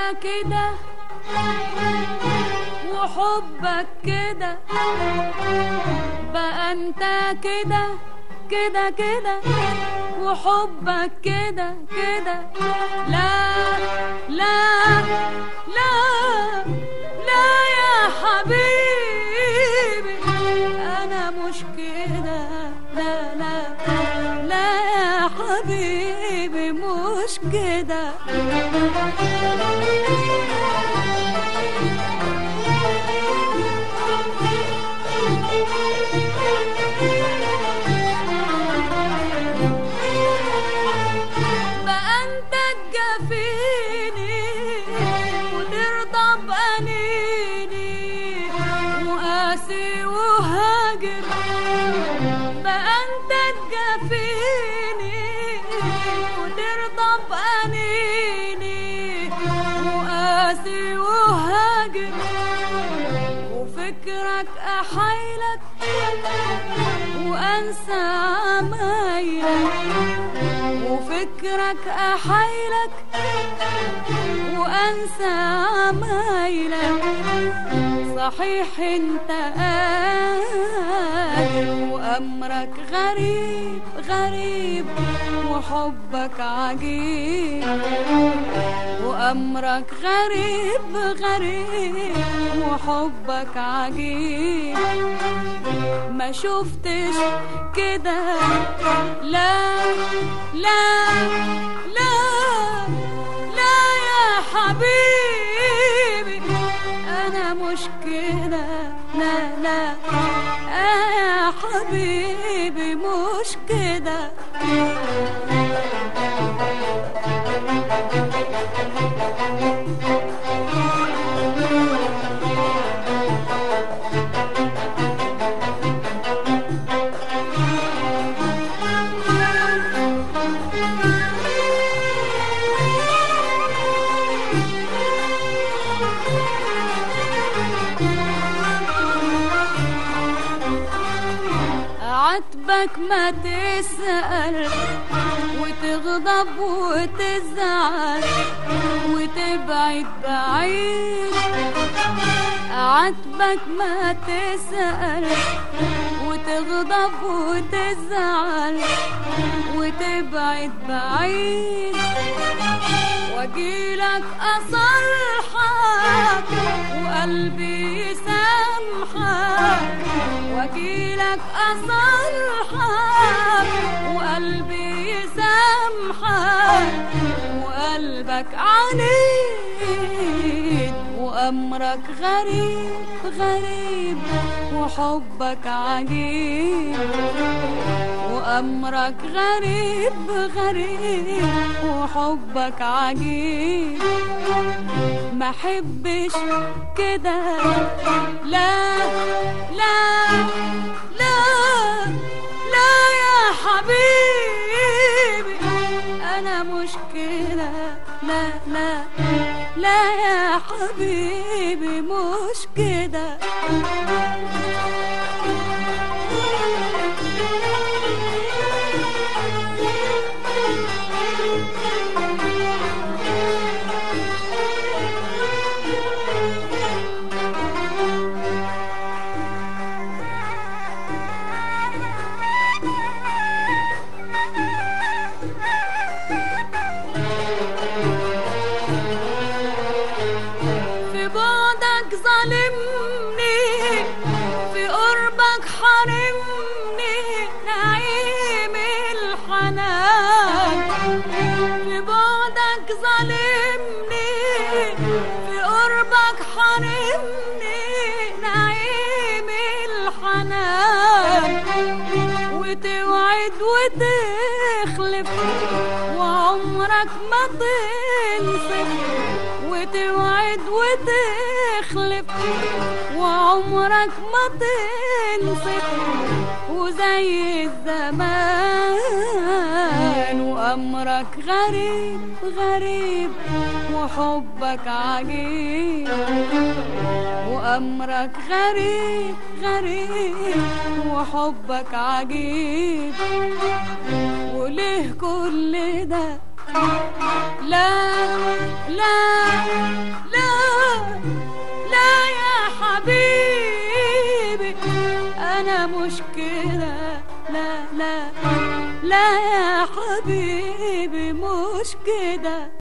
كده وحبك كده بقى انت كده كده كده وحبك كده كده لا لا لا لا يا حبيبي انا مش كده لا لا لا يا حبيبي مش كده بقى انت تجافيني وترضى بأنيني وقاسي وهاجر بقى انت تجافيني وترضى بأنيني وقاسي وهاجر وفكرك أحايلك وأنسى عمايلك وفكرك أحايلك وأنسى عمايلك صحيح انت قادر وأمرك غريب غريب وحبك عجيب وأمرك غريب غريب وحبك عجيب ما شفتش كده لا لا لا لا يا حبيبي انا مش كده لا لا آه يا حبيبي مش كده عاتبك ما تسأل وتغضب وتزعل وتبعد بعيد عاتبك ما تسأل وتغضب وتزعل وتبعد بعيد واجيلك اصلحك وقلبي يسامحك واجيلك اصلحك وقلبي يسامحك وقلبك عنيد وامرك غريب غريب وحبك عجيب وأمرك غريب غريب وحبك عجيب ما حبش كده لا لا لا لا يا حبيبي أنا مش كده لا لا لا يا حبيبي مش كده في بعدك ظالمني في قربك حرمني نعيم الحنان في بعدك ظالمني في قربك حرمني نعيم الحنان وتوعد وتخلف وعمرك ما تنصف وتوعد وتخلف وعمرك ما تنصف وزي الزمان وأمرك غريب غريب وحبك عجيب وأمرك غريب غريب وحبك عجيب وليه كل ده لا لا لا لا يا حبيبي انا مش كده لا لا لا يا حبيبي مش كده